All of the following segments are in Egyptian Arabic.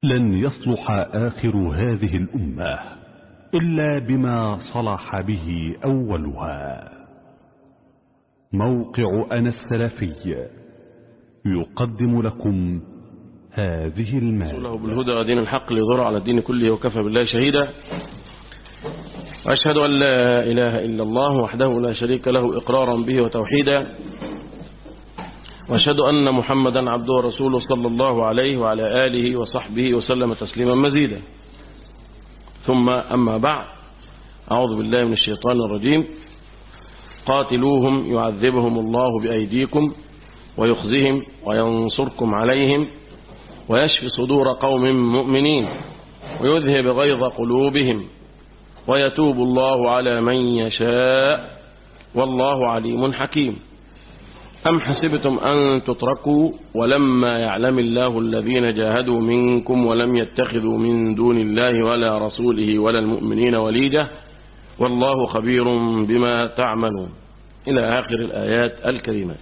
لن يصلح آخر هذه الأمة إلا بما صلح به أولها موقع أنا السلفي يقدم لكم هذه المادة له بالهدى ودين الحق ليظهر على الدين كله وكفى بالله شهيدا وأشهد أن لا إله إلا الله وحده لا شريك له إقرارا به وتوحيدا وأشهد أن محمدا عبده ورسوله صلى الله عليه وعلى آله وصحبه وسلم تسليما مزيدا ثم أما بعد أعوذ بالله من الشيطان الرجيم قاتلوهم يعذبهم الله بأيديكم ويخزهم وينصركم عليهم ويشفي صدور قوم مؤمنين ويذهب غيظ قلوبهم ويتوب الله على من يشاء والله عليم حكيم أم حسبتم أن تتركوا ولما يعلم الله الذين جاهدوا منكم ولم يتخذوا من دون الله ولا رسوله ولا المؤمنين وليجة والله خبير بما تعملون إلى آخر الآيات الكريمات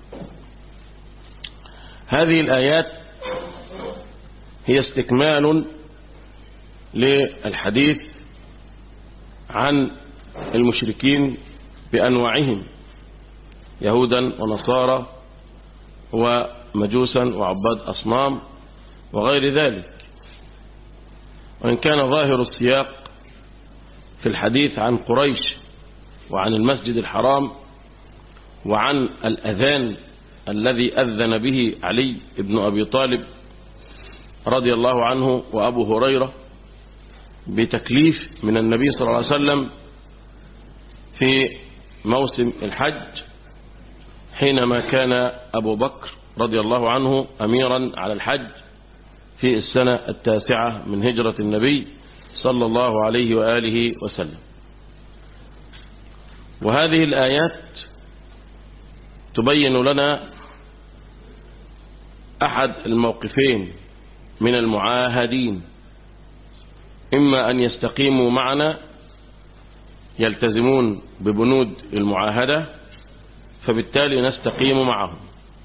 هذه الآيات هي استكمال للحديث عن المشركين بأنواعهم يهودا ونصارى ومجوسا وعباد أصنام وغير ذلك وإن كان ظاهر السياق في الحديث عن قريش وعن المسجد الحرام وعن الأذان الذي أذن به علي بن أبي طالب رضي الله عنه وأبو هريرة بتكليف من النبي صلى الله عليه وسلم في موسم الحج حينما كان أبو بكر رضي الله عنه أميرا على الحج في السنة التاسعة من هجرة النبي صلى الله عليه وآله وسلم وهذه الآيات تبين لنا أحد الموقفين من المعاهدين إما أن يستقيموا معنا يلتزمون ببنود المعاهدة فبالتالي نستقيم معهم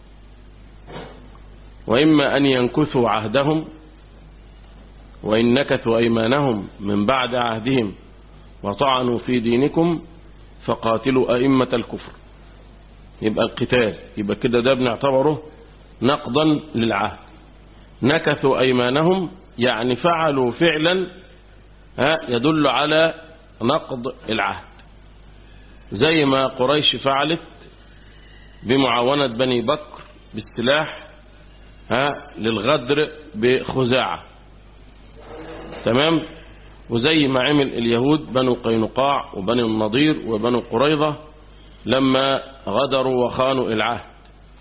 وإما أن ينكثوا عهدهم وإن نكثوا أيمانهم من بعد عهدهم وطعنوا في دينكم فقاتلوا أئمة الكفر يبقى القتال يبقى كده ده بنعتبره نقضا للعهد نكثوا أيمانهم يعني فعلوا فعلا يدل على نقض العهد زي ما قريش فعلت بمعاونة بني بكر بالسلاح ها للغدر بخزاعة تمام وزي ما عمل اليهود بنو قينقاع وبني النضير وبنو قريظة لما غدروا وخانوا العهد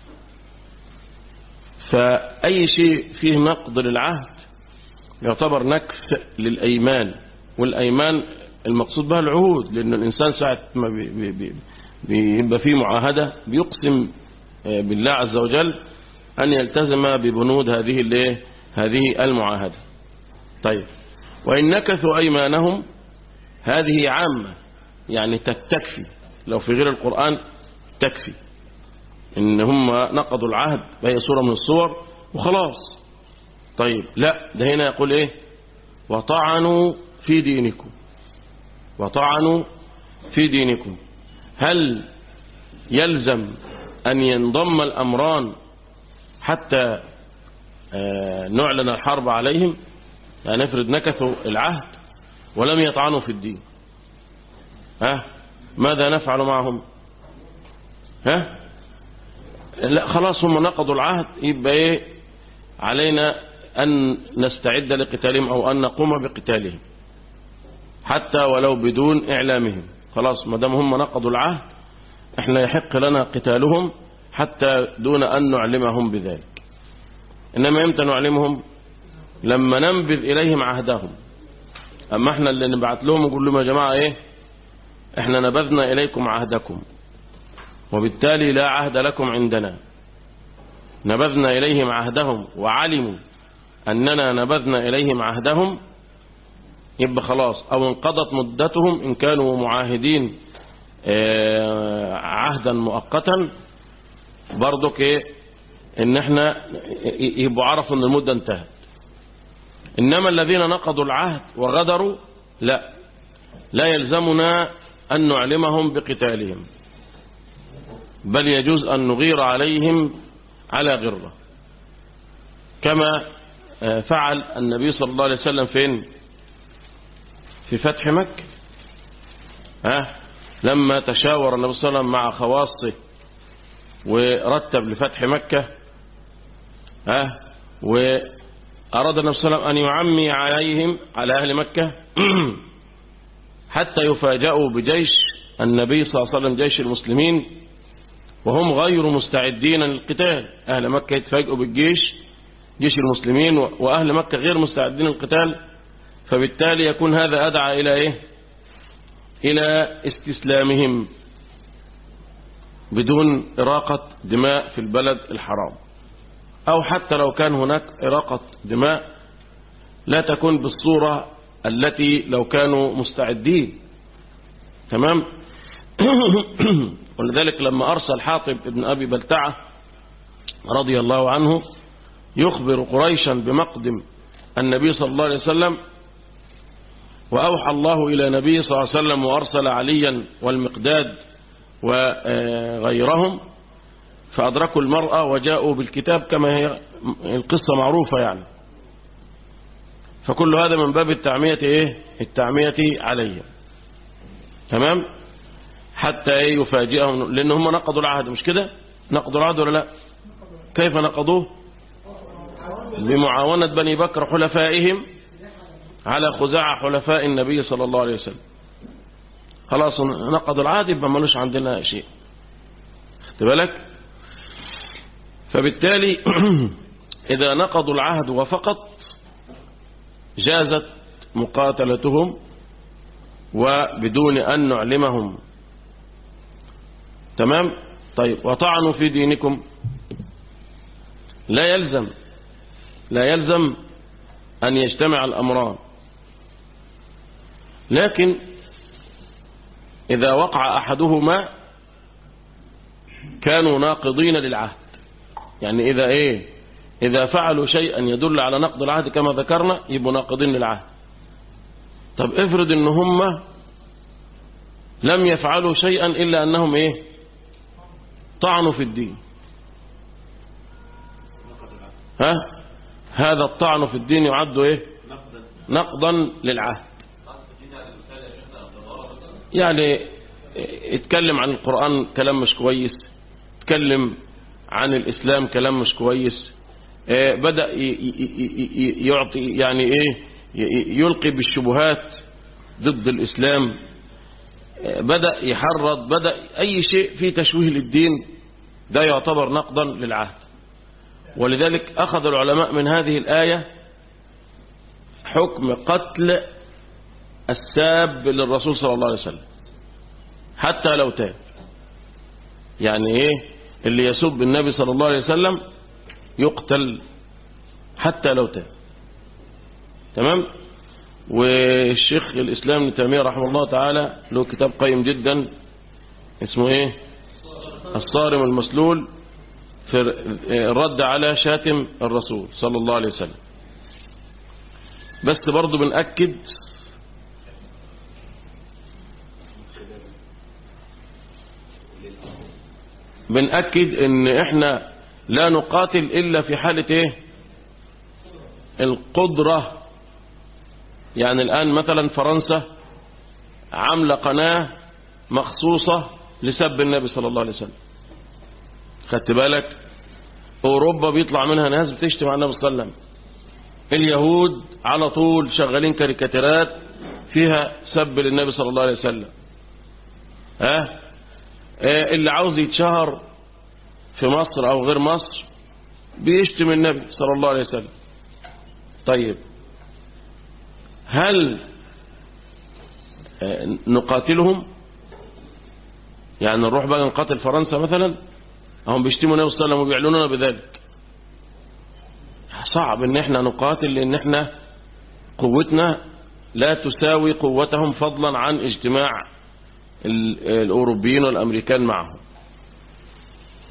فأي شيء فيه نقض للعهد يعتبر نكث للأيمان والأيمان المقصود بها العهود لأن الإنسان ساعة ما بي بي بيبقى فيه معاهدة بيقسم بالله عز وجل أن يلتزم ببنود هذه الايه هذه المعاهدة طيب وإن نكثوا أيمانهم هذه عامة يعني تكفي لو في غير القرآن تكفي إن هم نقضوا العهد بهي صورة من الصور وخلاص طيب لا ده هنا يقول إيه وطعنوا في دينكم وطعنوا في دينكم هل يلزم أن ينضم الأمران حتى نعلن الحرب عليهم يعني نفرض نكثوا العهد ولم يطعنوا في الدين ها ماذا نفعل معهم ها لا خلاص هم نقضوا العهد يبقى ايه علينا أن نستعد لقتالهم أو أن نقوم بقتالهم حتى ولو بدون إعلامهم خلاص ما دام هم نقضوا العهد احنا يحق لنا قتالهم حتى دون أن نعلمهم بذلك إنما امتى نعلمهم لما ننبذ إليهم عهدهم أما احنا اللي نبعت لهم ونقول لهم يا جماعة ايه احنا نبذنا إليكم عهدكم وبالتالي لا عهد لكم عندنا نبذنا إليهم عهدهم وعلموا أننا نبذنا إليهم عهدهم يبقى خلاص أو انقضت مدتهم إن كانوا معاهدين عهدا مؤقتا برضك إيه إن احنا يبقوا عرفوا أن المدة انتهت إنما الذين نقضوا العهد وغدروا لا لا يلزمنا أن نعلمهم بقتالهم بل يجوز أن نغير عليهم على غرة كما فعل النبي صلى الله عليه وسلم فين في فتح مكة ها لما تشاور النبي صلى الله عليه وسلم مع خواصه ورتب لفتح مكة ها وأراد النبي صلى الله عليه وسلم أن يعمي عليهم على أهل مكة حتى يفاجأوا بجيش النبي صلى الله عليه وسلم جيش المسلمين وهم غير مستعدين للقتال أهل مكة يتفاجئوا بالجيش جيش المسلمين وأهل مكة غير مستعدين للقتال فبالتالي يكون هذا أدعى إلى إيه إلى استسلامهم بدون إراقة دماء في البلد الحرام أو حتى لو كان هناك إراقة دماء لا تكون بالصورة التي لو كانوا مستعدين تمام ولذلك لما أرسل حاطب ابن أبي بلتعة رضي الله عنه يخبر قريشا بمقدم النبي صلى الله عليه وسلم وأوحى الله إلى نبي صلى الله عليه وسلم وأرسل عليا والمقداد وغيرهم فأدركوا المرأة وجاءوا بالكتاب كما هي القصة معروفة يعني فكل هذا من باب التعمية إيه التعمية عليهم تمام حتى إيه يفاجئهم لأن هم نقضوا العهد مش كده نقضوا العهد ولا لا كيف نقضوه بمعاونة بني بكر حلفائهم على خزاع حلفاء النبي صلى الله عليه وسلم خلاص نقضوا العهد يبقى ملوش عندنا شيء خدت بالك فبالتالي إذا نقضوا العهد وفقط جازت مقاتلتهم وبدون أن نعلمهم تمام طيب وطعنوا في دينكم لا يلزم لا يلزم أن يجتمع الأمران لكن إذا وقع أحدهما كانوا ناقضين للعهد يعني إذا إيه إذا فعلوا شيئا يدل على نقض العهد كما ذكرنا يبقوا ناقضين للعهد طب افرض ان هم لم يفعلوا شيئا إلا أنهم إيه طعنوا في الدين ها هذا الطعن في الدين يعد إيه نقضا للعهد يعني اتكلم عن القرآن كلام مش كويس اتكلم عن الإسلام كلام مش كويس اه بدأ يعطي يعني ايه يلقي بالشبهات ضد الإسلام اه بدأ يحرض بدأ أي شيء فيه تشويه للدين ده يعتبر نقضا للعهد ولذلك أخذ العلماء من هذه الآية حكم قتل الساب للرسول صلى الله عليه وسلم حتى لو تاب يعني ايه اللي يسب النبي صلى الله عليه وسلم يقتل حتى لو تاب تمام والشيخ الإسلام ابن تيمية رحمه الله تعالى له كتاب قيم جدا اسمه ايه الصارم المسلول في الرد على شاتم الرسول صلى الله عليه وسلم بس برضو بنأكد بنأكد ان احنا لا نقاتل الا في حالة ايه القدرة يعني الان مثلا فرنسا عاملة قناة مخصوصة لسب النبي صلى الله عليه وسلم خدت بالك اوروبا بيطلع منها ناس بتشتم على النبي صلى الله عليه وسلم اليهود على طول شغالين كاريكاتيرات فيها سب للنبي صلى الله عليه وسلم ها اللي عاوز يتشهر في مصر او غير مصر بيشتم النبي صلى الله عليه وسلم طيب هل نقاتلهم يعني نروح بقى نقاتل فرنسا مثلا هم بيشتموا النبي صلى الله عليه وسلم وبيعلنون بذلك صعب ان احنا نقاتل لان احنا قوتنا لا تساوي قوتهم فضلا عن اجتماع الأوروبيين والأمريكان معهم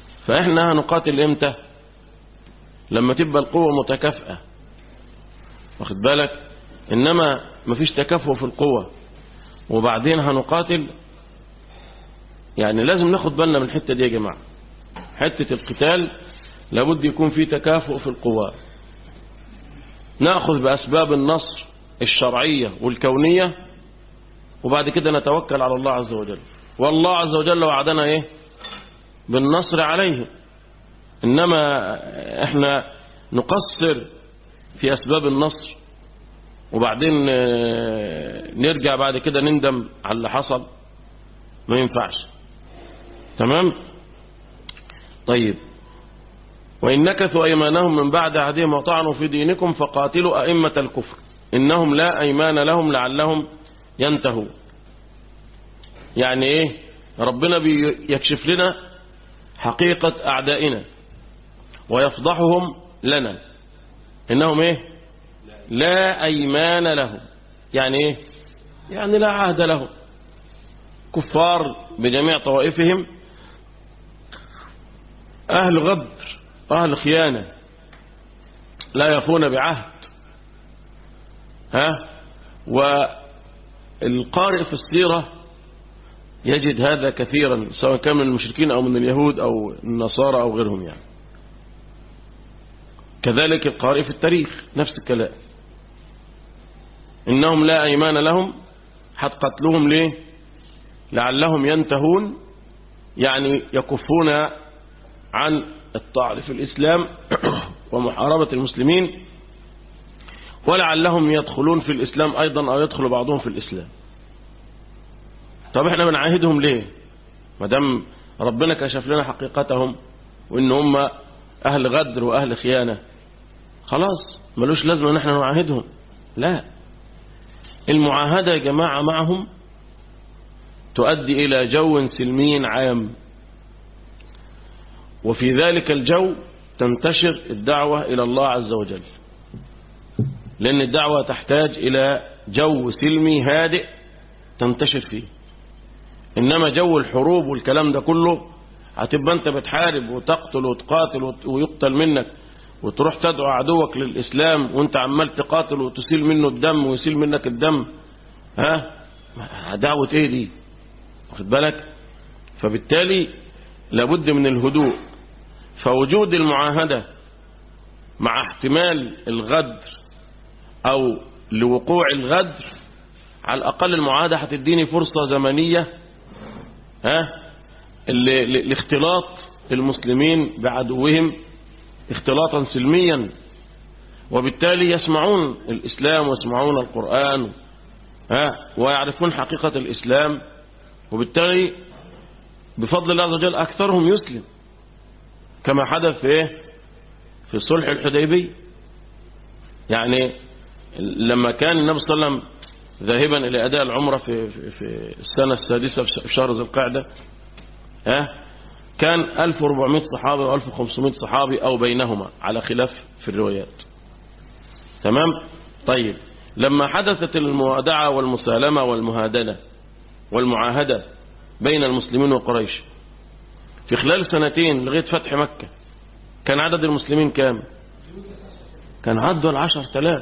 فإحنا هنقاتل إمتى لما تبقى القوة متكافئة واخد بالك إنما مفيش تكافؤ في القوة وبعدين هنقاتل يعني لازم ناخد بالنا من الحتة دي يا جماعة حتة القتال لابد يكون في تكافؤ في القوى نأخذ بأسباب النصر الشرعية والكونية وبعد كده نتوكل على الله عز وجل والله عز وجل وعدنا ايه بالنصر عليهم انما احنا نقصر في اسباب النصر وبعدين نرجع بعد كده نندم على اللي حصل ما ينفعش تمام طيب وإن نكثوا أيمانهم من بعد عهدهم وطعنوا في دينكم فقاتلوا أئمة الكفر إنهم لا أيمان لهم لعلهم ينتهوا يعني إيه ربنا بيكشف لنا حقيقة أعدائنا ويفضحهم لنا إنهم إيه لا أيمان لهم يعني إيه يعني لا عهد لهم كفار بجميع طوائفهم أهل غدر أهل خيانة لا يفون بعهد ها والقارئ في السيرة يجد هذا كثيرا سواء كان من المشركين أو من اليهود أو النصارى أو غيرهم يعني كذلك القارئ في التاريخ نفس الكلام إنهم لا أيمان لهم حد قتلهم ليه لعلهم ينتهون يعني يكفون عن الطعن في الإسلام ومحاربة المسلمين ولعلهم يدخلون في الإسلام أيضا أو يدخل بعضهم في الإسلام طب احنا بنعاهدهم ليه ما دام ربنا كشف لنا حقيقتهم وإن هم أهل غدر وأهل خيانة خلاص ملوش لازمة نحن نعاهدهم لا المعاهدة يا جماعة معهم تؤدي إلى جو سلمي عام وفي ذلك الجو تنتشر الدعوة إلى الله عز وجل لأن الدعوة تحتاج إلى جو سلمي هادئ تنتشر فيه إنما جو الحروب والكلام ده كله هتبقى أنت بتحارب وتقتل وتقاتل ويقتل منك وتروح تدعو عدوك للإسلام وانت عمال تقاتل وتسيل منه الدم ويسيل منك الدم ها دعوة ايه دي واخد بالك فبالتالي لابد من الهدوء فوجود المعاهدة مع احتمال الغدر او لوقوع الغدر على الاقل المعاهدة هتديني فرصة زمنية ها لاختلاط المسلمين بعدوهم اختلاطا سلميا وبالتالي يسمعون الإسلام ويسمعون القرآن ها ويعرفون حقيقة الإسلام وبالتالي بفضل الله عز وجل أكثرهم يسلم كما حدث في إيه؟ في صلح الحديبية يعني لما كان النبي صلى الله عليه وسلم ذاهبا إلى أداء العمرة في, في, في السنة السادسة في شهر ذي القعدة ها كان 1400 صحابي و 1500 صحابي أو بينهما على خلاف في الروايات تمام طيب لما حدثت الموادعة والمسالمة والمهادنة والمعاهدة بين المسلمين وقريش في خلال سنتين لغاية فتح مكة كان عدد المسلمين كام كان عدوا العشر تلاف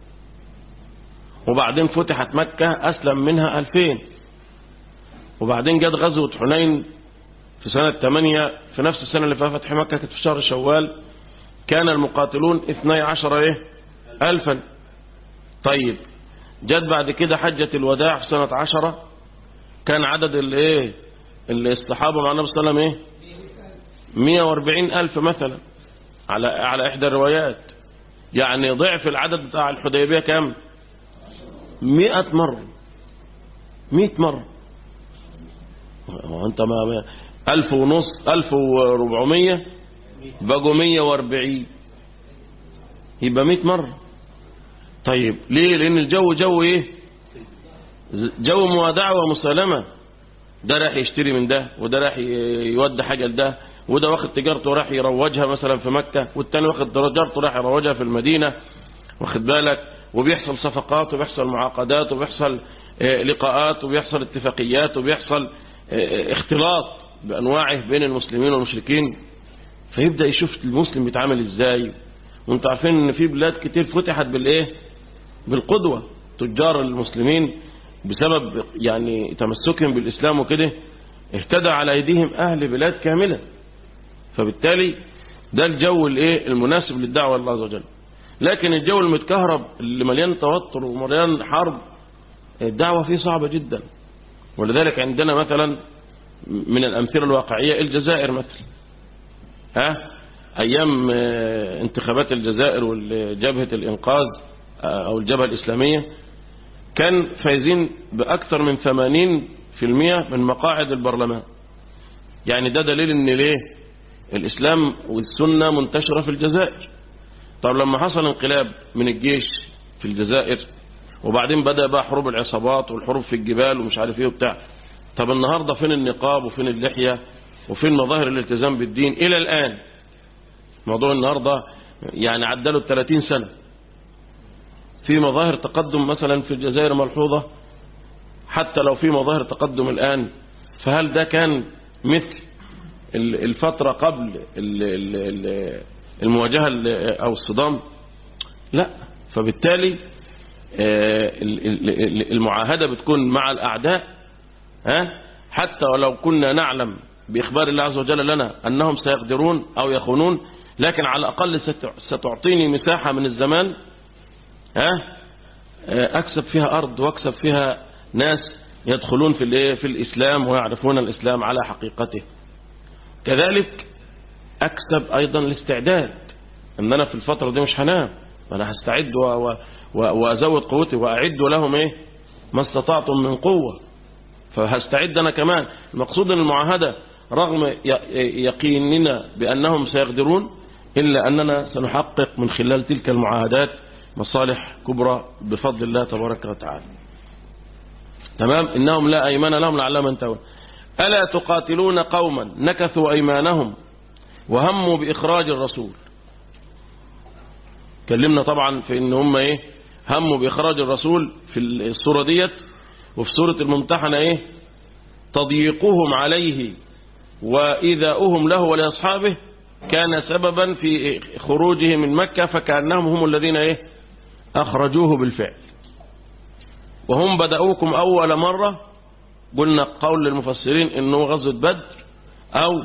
وبعدين فتحت مكة أسلم منها ألفين وبعدين جت غزوة حنين في سنة 8 في نفس السنة اللي فيها فتح مكة كانت في شهر شوال كان المقاتلون 12 ايه ألفا طيب جت بعد كده حجة الوداع في سنة عشرة كان عدد الايه الصحابة مع النبي صلى الله عليه وسلم ايه 140 ألف مثلا على على إحدى الروايات يعني ضعف العدد بتاع الحديبية كام 100 مرة 100 مرة وانت ما ألف ونص ألف وربعمية بقوا مية واربعين يبقى مئة مرة طيب ليه لأن الجو جو إيه جو موادعة ومسالمة ده راح يشتري من ده وده راح يودي حاجة لده وده واخد تجارته راح يروجها مثلا في مكة والتاني واخد تجارته راح يروجها في المدينة واخد بالك وبيحصل صفقات وبيحصل معاقدات وبيحصل لقاءات وبيحصل اتفاقيات وبيحصل اختلاط بأنواعه بين المسلمين والمشركين فيبدأ يشوف المسلم بيتعامل ازاي وانتوا عارفين ان في بلاد كتير فتحت بالايه بالقدوة تجار المسلمين بسبب يعني تمسكهم بالإسلام وكده اهتدى على أيديهم أهل بلاد كاملة فبالتالي ده الجو الايه المناسب للدعوة الله عز وجل لكن الجو المتكهرب اللي مليان توتر ومليان حرب الدعوة فيه صعبة جدا ولذلك عندنا مثلا من الأمثلة الواقعية الجزائر مثلا ها أيام انتخابات الجزائر وجبهة الإنقاذ أو الجبهة الإسلامية كان فايزين بأكثر من 80% من مقاعد البرلمان يعني ده دليل ان ليه الإسلام والسنة منتشرة في الجزائر طب لما حصل انقلاب من الجيش في الجزائر وبعدين بدأ بقى حروب العصابات والحروب في الجبال ومش عارف ايه وبتاع طب النهاردة فين النقاب وفين اللحية وفين مظاهر الالتزام بالدين إلى الآن موضوع النهاردة يعني عدلوا 30 سنة في مظاهر تقدم مثلا في الجزائر ملحوظة حتى لو في مظاهر تقدم الآن فهل ده كان مثل الفترة قبل المواجهة أو الصدام لا فبالتالي المعاهدة بتكون مع الأعداء ها حتى ولو كنا نعلم بإخبار الله عز وجل لنا أنهم سيقدرون أو يخونون لكن على الأقل ستعطيني مساحة من الزمان ها أكسب فيها أرض وأكسب فيها ناس يدخلون في في الإسلام ويعرفون الإسلام على حقيقته كذلك أكسب أيضا الاستعداد أن أنا في الفترة دي مش هنام أنا هستعد و و وأزود قوتي وأعد لهم إيه ما استطعتم من قوة فهستعد أنا كمان المقصود أن المعاهدة رغم يقيننا بأنهم سيقدرون إلا أننا سنحقق من خلال تلك المعاهدات مصالح كبرى بفضل الله تبارك وتعالى تمام إنهم لا أيمان لهم لعلهم ينتهون ألا تقاتلون قوما نكثوا أيمانهم وهموا بإخراج الرسول كلمنا طبعا في إن هم إيه هموا بإخراج الرسول في السورة ديت وفي سورة الممتحنة إيه تضييقهم عليه وإيذاؤهم له ولأصحابه كان سببا في خروجه من مكة فكأنهم هم الذين إيه أخرجوه بالفعل وهم بدأوكم أول مرة قلنا قول للمفسرين انه غزوة بدر او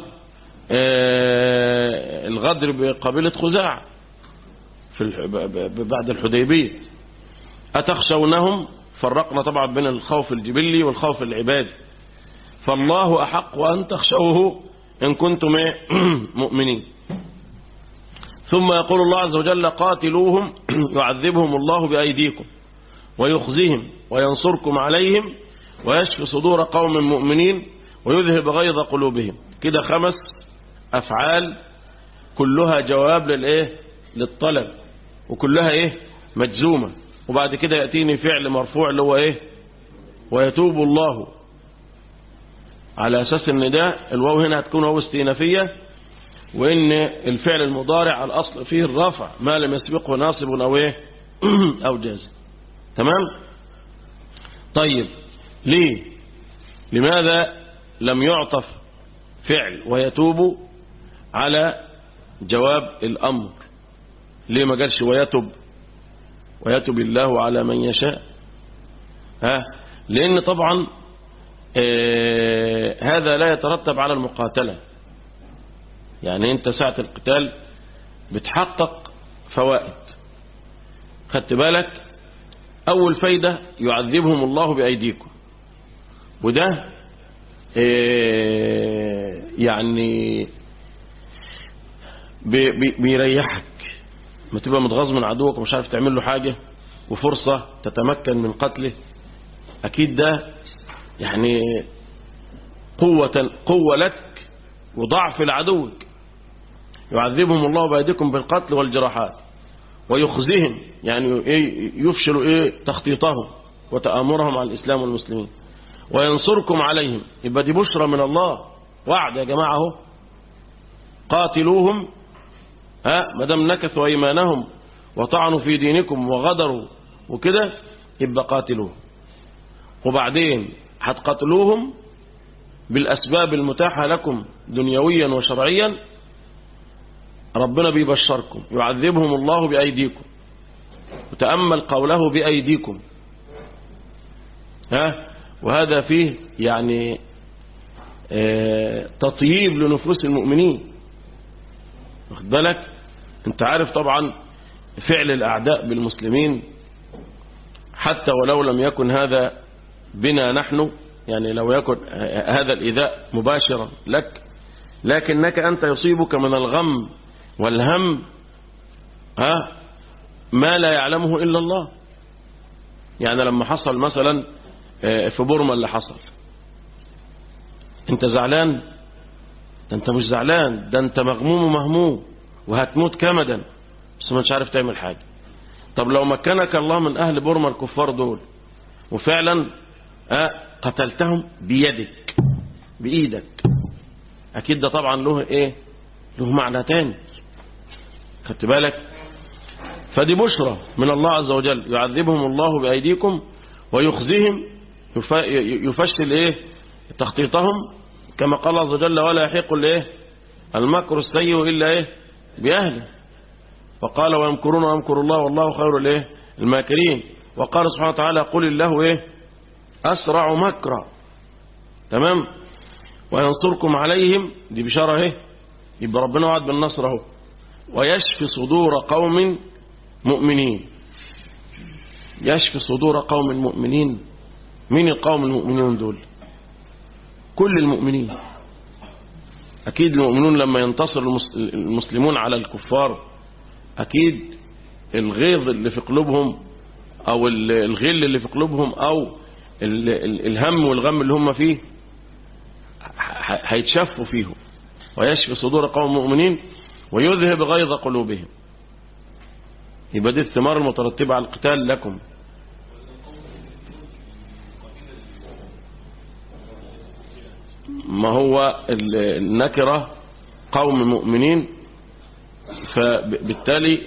آه الغدر بقبيلة خزاعة في بعد الحديبية أتخشونهم فرقنا طبعا بين الخوف الجبلي والخوف العبادي فالله أحق أن تخشوه إن كنتم مؤمنين ثم يقول الله عز وجل قاتلوهم يعذبهم الله بأيديكم ويخزيهم وينصركم عليهم ويشفي صدور قوم مؤمنين ويذهب غيظ قلوبهم كده خمس أفعال كلها جواب للإيه للطلب وكلها إيه مجزومة وبعد كده يأتيني فعل مرفوع اللي هو إيه ويتوب الله على أساس ان ده الواو هنا هتكون واو استئنافية وإن الفعل المضارع الأصل فيه الرفع ما لم يسبقه ناصب أو إيه أو جازم تمام طيب ليه لماذا لم يعطف فعل ويتوب على جواب الأمر ليه ما قالش ويتب ويتب الله على من يشاء ها لأن طبعا آه هذا لا يترتب على المقاتلة يعني انت ساعة القتال بتحقق فوائد خدت بالك أول فايدة يعذبهم الله بأيديكم وده آه يعني بي بي بيريحك ما تبقى متغاظ من عدوك ومش عارف تعمل له حاجة وفرصة تتمكن من قتله أكيد ده يعني قوة, قوة لك وضعف لعدوك يعذبهم الله بأيديكم بالقتل والجراحات ويخزيهم يعني إيه يفشل إيه تخطيطهم وتآمرهم على الإسلام والمسلمين وينصركم عليهم يبقى دي بشرى من الله وعد يا جماعة اهو قاتلوهم ها ما دام نكثوا ايمانهم وطعنوا في دينكم وغدروا وكده يبقى قاتلوهم وبعدين هتقتلوهم بالأسباب المتاحة لكم دنيويا وشرعيا ربنا بيبشركم يعذبهم الله بأيديكم وتأمل قوله بأيديكم ها وهذا فيه يعني اه تطييب لنفوس المؤمنين واخد بالك انت عارف طبعا فعل الأعداء بالمسلمين حتى ولو لم يكن هذا بنا نحن يعني لو يكن هذا الإيذاء مباشرا لك لكنك أنت يصيبك من الغم والهم ها ما لا يعلمه إلا الله يعني لما حصل مثلا في بورما اللي حصل انت زعلان ده انت مش زعلان ده انت مغموم ومهموم وهتموت كمدا بس ما انتش عارف تعمل حاجة طب لو مكنك الله من أهل بورما الكفار دول وفعلا اه قتلتهم بيدك بإيدك أكيد ده طبعا له إيه له معنى تاني خدت بالك فدي بشرى من الله عز وجل يعذبهم الله بأيديكم ويخزيهم يفشل إيه تخطيطهم كما قال الله عز وجل ولا يحيق الإيه المكر السيء إلا إيه بأهله وقال ويمكرون ويمكر الله والله خير الإيه الماكرين وقال سبحانه وتعالى قل الله إيه أسرع مكرا تمام وينصركم عليهم دي بشارة اهي يبقى ربنا وعد بالنصر اهو ويشفي صدور قوم مؤمنين يشفي صدور قوم مؤمنين مين القوم المؤمنين دول كل المؤمنين أكيد المؤمنون لما ينتصر المسلمون على الكفار أكيد الغيظ اللي في قلوبهم أو الغل اللي في قلوبهم أو الهم والغم اللي هم فيه هيتشفوا فيهم ويشفي صدور قوم مؤمنين ويذهب غيظ قلوبهم يبقى دي الثمار المترتبة على القتال لكم ما هو النكرة قوم مؤمنين فبالتالي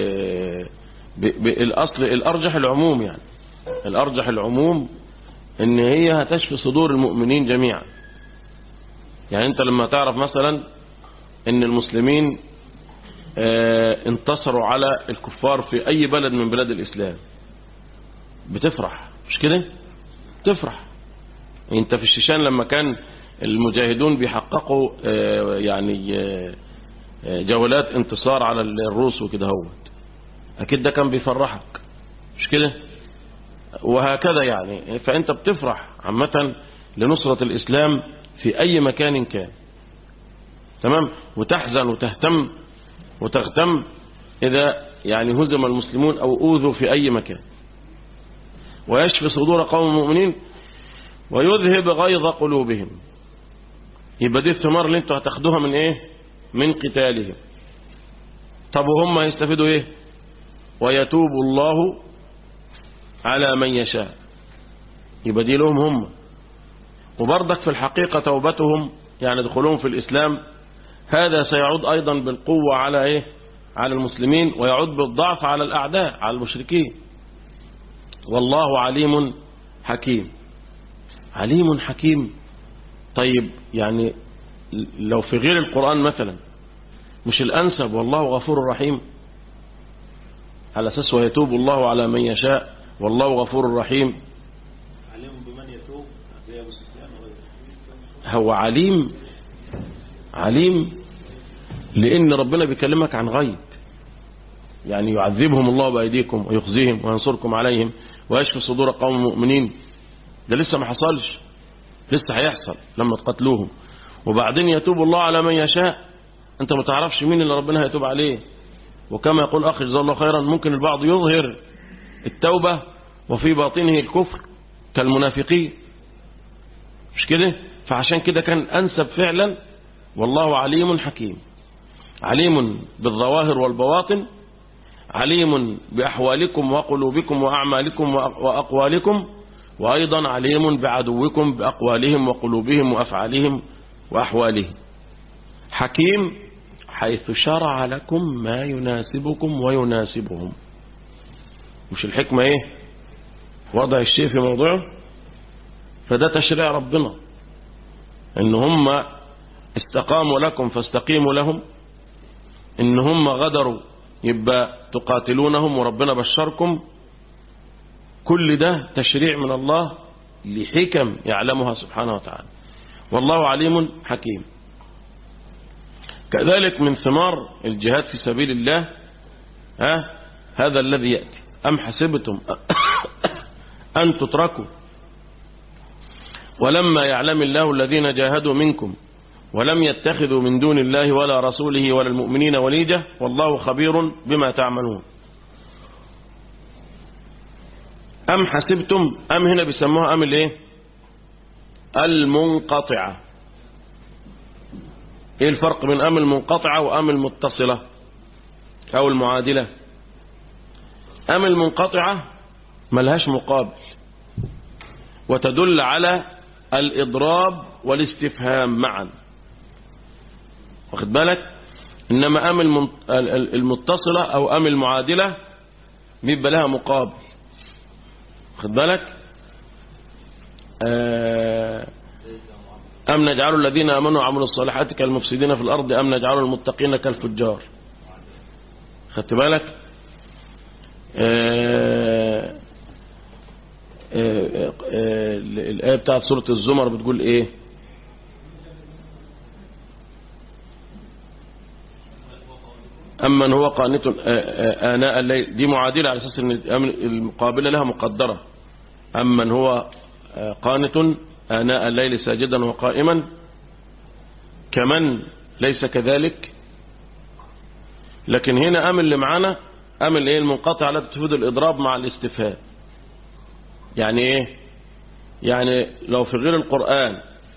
الأصل الأرجح العموم يعني الأرجح العموم ان هي هتشفي صدور المؤمنين جميعا يعني انت لما تعرف مثلا ان المسلمين اه انتصروا على الكفار في اي بلد من بلاد الاسلام بتفرح مش كده تفرح انت في الشيشان لما كان المجاهدون بيحققوا اه يعني اه جولات انتصار على الروس وكده هوت اكيد ده كان بيفرحك مش كده وهكذا يعني فأنت بتفرح عامة لنصرة الإسلام في أي مكان كان تمام وتحزن وتهتم وتغتم إذا يعني هزم المسلمون أو أوذوا في أي مكان ويشفي صدور قوم المؤمنين ويذهب غيظ قلوبهم يبقى دي الثمار اللي انتوا هتاخدوها من ايه من قتالهم طب وهم هيستفيدوا ايه ويتوب الله على من يشاء يبقى دي لهم هم وبرضك في الحقيقة توبتهم يعني دخولهم في الإسلام هذا سيعود أيضا بالقوة على إيه على المسلمين ويعود بالضعف على الأعداء على المشركين والله عليم حكيم عليم حكيم طيب يعني لو في غير القرآن مثلا مش الأنسب والله غفور رحيم على أساس ويتوب الله على من يشاء والله غفور رحيم عليم بمن يتوب زي ابو سفيان هو عليم عليم لأن ربنا بيكلمك عن غيب يعني يعذبهم الله بأيديكم ويخزيهم وينصركم عليهم ويشفي صدور قوم مؤمنين ده لسه ما حصلش لسه هيحصل لما تقتلوهم وبعدين يتوب الله على من يشاء انت ما تعرفش مين اللي ربنا هيتوب عليه وكما يقول أخي جزاه الله خيرا ممكن البعض يظهر التوبة وفي باطنه الكفر كالمنافقين مش كده فعشان كده كان أنسب فعلا والله عليم حكيم عليم بالظواهر والبواطن عليم بأحوالكم وقلوبكم وأعمالكم وأقوالكم وأيضا عليم بعدوكم بأقوالهم وقلوبهم وأفعالهم وأحوالهم حكيم حيث شرع لكم ما يناسبكم ويناسبهم مش الحكمة ايه وضع الشيء في موضوعه فده تشريع ربنا ان هم استقاموا لكم فاستقيموا لهم ان هم غدروا يبقى تقاتلونهم وربنا بشركم كل ده تشريع من الله لحكم يعلمها سبحانه وتعالى والله عليم حكيم كذلك من ثمار الجهاد في سبيل الله ها هذا الذي يأتي أم حسبتم أن تتركوا ولما يعلم الله الذين جاهدوا منكم ولم يتخذوا من دون الله ولا رسوله ولا المؤمنين وليجة والله خبير بما تعملون أم حسبتم أم هنا بيسموها أم الايه المنقطعة ايه الفرق بين أم المنقطعة وأم المتصلة أو المعادلة أم المنقطعة ملهاش مقابل وتدل على الإضراب والاستفهام معا واخد بالك إنما أم المتصلة أو أم المعادلة بيبقى لها مقابل واخد بالك أم نجعل الذين آمنوا وعملوا الصالحات كالمفسدين في الأرض أم نجعل المتقين كالفجار خدت بالك آه آه آه الآية بتاعت سورة الزمر بتقول إيه أمن هو قانت آناء الليل دي معادلة على أساس أن المقابلة لها مقدرة أمن هو قانت آناء الليل ساجدا وقائما كمن ليس كذلك لكن هنا أم اللي معانا أم الايه المنقطع لا تفيد الإضراب مع الاستفهام يعني إيه يعني لو في غير القرآن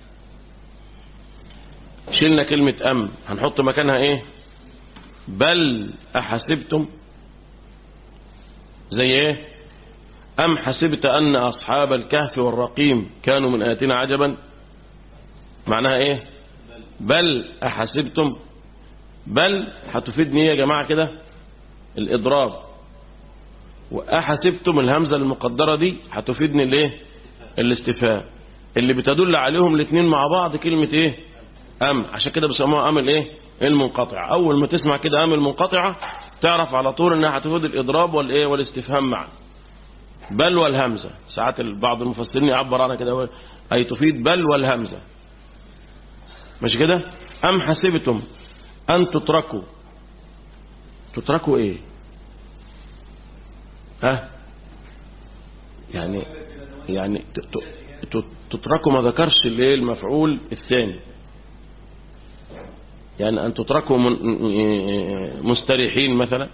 شلنا كلمة أم هنحط مكانها إيه بل أحسبتم زي إيه أم حسبت أن أصحاب الكهف والرقيم كانوا من آياتنا عجبا معناها إيه بل أحسبتم بل هتفيدني يا جماعة كده الإضراب وأحسبتم الهمزة المقدرة دي هتفيدني الايه الاستفهام اللي بتدل عليهم الاثنين مع بعض كلمة ايه أم عشان كده بيسموها أم الايه المنقطعة أول ما تسمع كده أم المنقطعة تعرف على طول إنها هتفيد الإضراب والايه والاستفهام معا بل والهمزة ساعات بعض المفسرين يعبر عنها كده أي تفيد بل والهمزة مش كده أم حسبتم أن تتركوا تتركوا إيه ها يعني يعني تتركوا ما ذكرش الايه المفعول الثاني يعني أن تتركوا مستريحين مثلا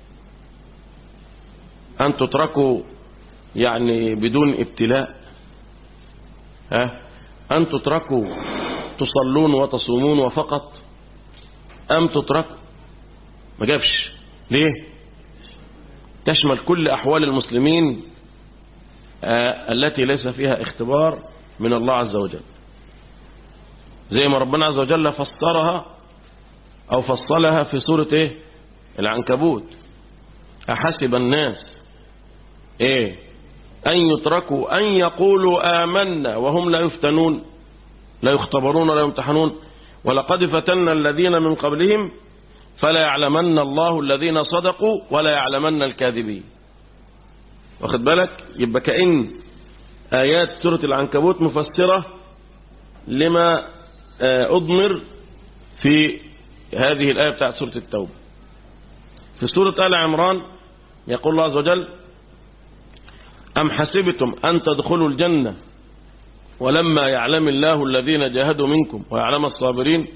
أن تتركوا يعني بدون ابتلاء ها أن تتركوا تصلون وتصومون وفقط أم تتركوا ما جابش ليه تشمل كل أحوال المسلمين آه التي ليس فيها اختبار من الله عز وجل زي ما ربنا عز وجل فسرها أو فصلها في سورة إيه العنكبوت أحسب الناس إيه أن يتركوا أن يقولوا آمنا وهم لا يفتنون لا يختبرون ولا يمتحنون ولقد فتنا الذين من قبلهم فلا يعلمن الله الذين صدقوا ولا يعلمن الكاذبين واخد بالك يبقى كأن آيات سورة العنكبوت مفسرة لما أضمر في هذه الآية بتاعت سورة التوبة في سورة آل عمران يقول الله عز وجل أم حسبتم أن تدخلوا الجنة ولما يعلم الله الذين جاهدوا منكم ويعلم الصابرين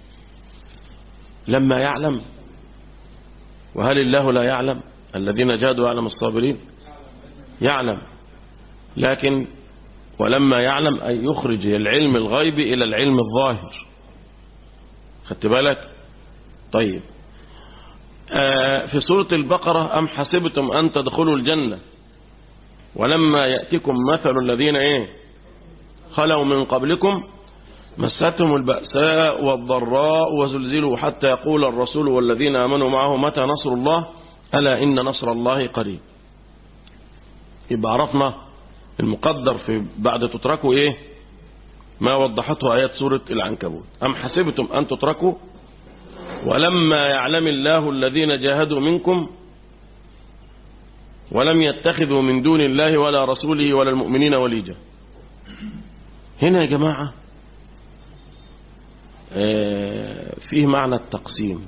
لما يعلم وهل الله لا يعلم الذين جاهدوا ويعلم الصابرين يعلم لكن ولما يعلم أن يخرج العلم الغيب إلى العلم الظاهر خدت بالك طيب آه في سورة البقرة أم حسبتم أن تدخلوا الجنة ولما يأتكم مثل الذين إيه خلوا من قبلكم مستهم البأساء والضراء وزلزلوا حتى يقول الرسول والذين آمنوا معه متى نصر الله ألا إن نصر الله قريب يبقى عرفنا المقدر في بعد تتركوا إيه ما وضحته آيات سورة العنكبوت أم حسبتم أن تتركوا ولما يعلم الله الذين جاهدوا منكم ولم يتخذوا من دون الله ولا رسوله ولا المؤمنين وليجا هنا يا جماعة آه، فيه معنى التقسيم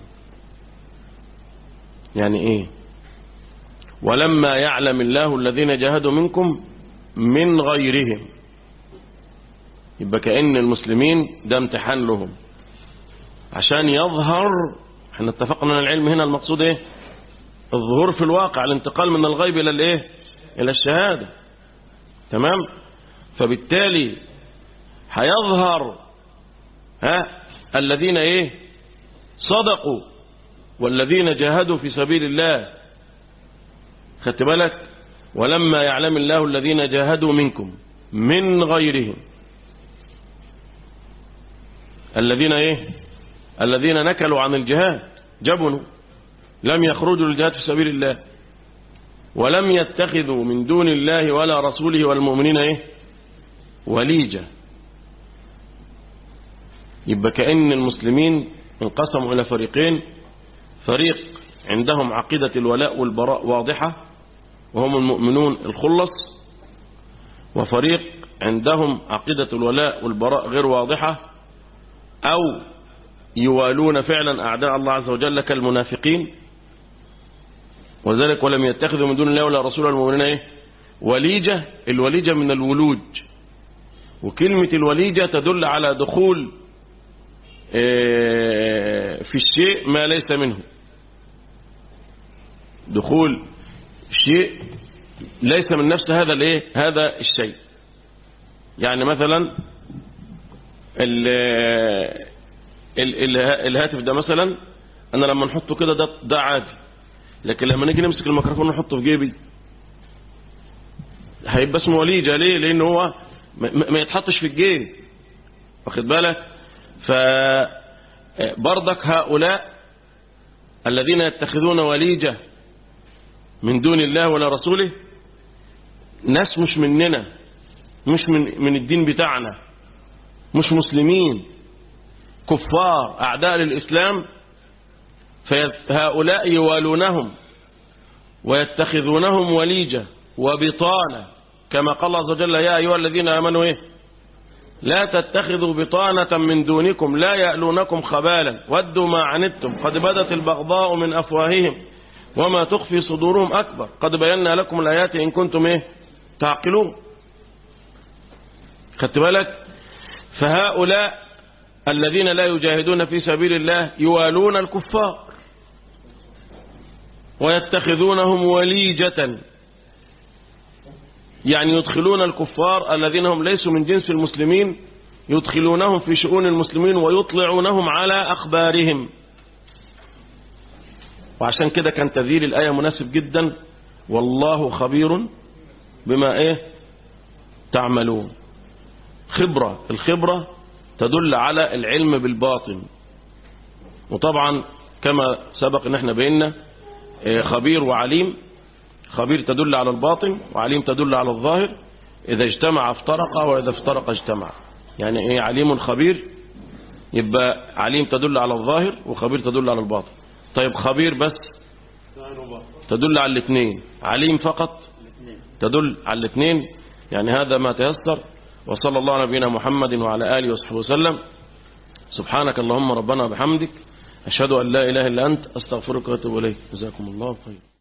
يعني ايه ولما يعلم الله الذين جاهدوا منكم من غيرهم يبقى كأن المسلمين ده امتحان لهم عشان يظهر احنا اتفقنا ان العلم هنا المقصود ايه الظهور في الواقع الانتقال من الغيب الى الايه الى الشهادة تمام فبالتالي هيظهر ها الذين ايه صدقوا والذين جاهدوا في سبيل الله خدت بالك ولما يعلم الله الذين جاهدوا منكم من غيرهم الذين ايه الذين نكلوا عن الجهاد جبنوا لم يخرجوا للجهاد في سبيل الله ولم يتخذوا من دون الله ولا رسوله والمؤمنين ايه وليجة يبقى كأن المسلمين انقسموا إلى فريقين فريق عندهم عقيدة الولاء والبراء واضحة وهم المؤمنون الخلص وفريق عندهم عقيدة الولاء والبراء غير واضحة أو يوالون فعلا أعداء الله عز وجل كالمنافقين وذلك ولم يتخذوا من دون الله ولا رسول المؤمنين إيه؟ وليجة الوليجة من الولوج وكلمة الوليجة تدل على دخول آه، في الشيء ما ليس منه دخول شيء ليس من نفس هذا الايه هذا الشيء يعني مثلا ال ال ال الهاتف ده مثلا انا لما نحطه كده ده ده عادي لكن لما نيجي نمسك الميكروفون ونحطه في جيبي هيبقى اسمه وليجه ليه لان هو ما ما يتحطش في الجيب واخد بالك فبرضك هؤلاء الذين يتخذون وليجه من دون الله ولا رسوله ناس مش مننا مش من من الدين بتاعنا مش مسلمين كفار أعداء للإسلام فهؤلاء يوالونهم ويتخذونهم وليجة وبطانة كما قال الله عز وجل يا أيها الذين آمنوا إيه لا تتخذوا بطانة من دونكم لا يألونكم خبالا ودوا ما عنتم قد بدت البغضاء من أفواههم وما تخفي صدورهم أكبر قد بينا لكم الآيات إن كنتم إيه تعقلون خدت بالك فهؤلاء الذين لا يجاهدون في سبيل الله يوالون الكفار ويتخذونهم وليجة يعني يدخلون الكفار الذين هم ليسوا من جنس المسلمين يدخلونهم في شؤون المسلمين ويطلعونهم على أخبارهم وعشان كده كان تذييل الآية مناسب جدا والله خبير بما إيه تعملون خبرة الخبرة تدل على العلم بالباطن وطبعا كما سبق ان احنا بينا خبير وعليم خبير تدل على الباطن وعليم تدل على الظاهر إذا اجتمع افترق وإذا افترق اجتمع يعني ايه عليم خبير يبقى عليم تدل على الظاهر وخبير تدل على الباطن طيب خبير بس تدل على الاثنين عليم فقط تدل على الاثنين يعني هذا ما تيسر وصلى الله على نبينا محمد وعلى آله وصحبه وسلم سبحانك اللهم ربنا بحمدك أشهد أن لا إله إلا أنت أستغفرك وأتوب إليك جزاكم الله خير